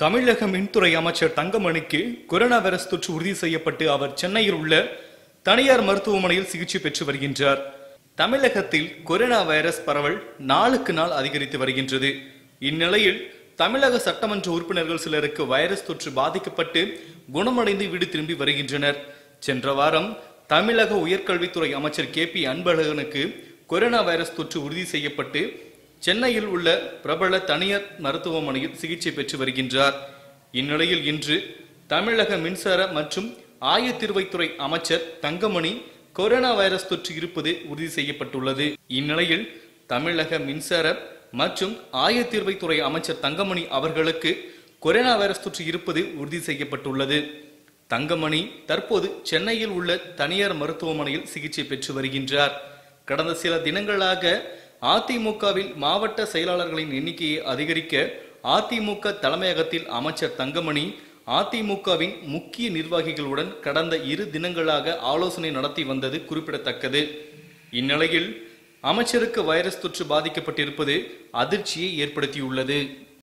தமிழக மின்துறை அமைச்சர் தங்கமணிக்கு கொரோனா வைரஸ் தொற்று உறுதி செய்யப்பட்டு அவர் சென்னையில் உள்ள தனியார் மருத்துவமனையில் சிகிச்சை பெற்று வருகின்றார் தமிழகத்தில் கொரோனா வைரஸ் பரவல் நாளுக்கு நாள் அதிகரித்து வருகின்றது இந்நிலையில் தமிழக சட்டமன்ற உறுப்பினர்கள் சிலருக்கு வைரஸ் தொற்று பாதிக்கப்பட்டு குணமடைந்து வீடு திரும்பி வருகின்றனர் சென்ற வாரம் தமிழக உயர்கல்வித்துறை அமைச்சர் கே பி அன்பழகனுக்கு கொரோனா வைரஸ் தொற்று உறுதி செய்யப்பட்டு சென்னையில் உள்ள பிரபல தனியார் மருத்துவமனையில் சிகிச்சை பெற்று வருகின்றார் இந்நிலையில் இன்று தமிழக மின்சார மற்றும் ஆயத்தீர்வைத்துறை அமைச்சர் தங்கமணி கொரோனா வைரஸ் தொற்று இருப்பது உறுதி செய்யப்பட்டுள்ளது இந்நிலையில் தமிழக மின்சார மற்றும் ஆயத்தீர்வைத்துறை அமைச்சர் தங்கமணி அவர்களுக்கு கொரோனா வைரஸ் தொற்று இருப்பது உறுதி செய்யப்பட்டுள்ளது தங்கமணி தற்போது சென்னையில் உள்ள தனியார் மருத்துவமனையில் சிகிச்சை பெற்று வருகின்றார் கடந்த சில தினங்களாக அதிமுகவில் மாவட்ட செயலாளர்களின் எண்ணிக்கையை அதிகரிக்க அதிமுக தலைமையகத்தில் அமைச்சர் தங்கமணி அதிமுகவின் முக்கிய நிர்வாகிகளுடன் கடந்த இரு தினங்களாக ஆலோசனை நடத்தி வந்தது குறிப்பிடத்தக்கது இந்நிலையில் அமைச்சருக்கு வைரஸ் தொற்று பாதிக்கப்பட்டிருப்பது அதிர்ச்சியை ஏற்படுத்தியுள்ளது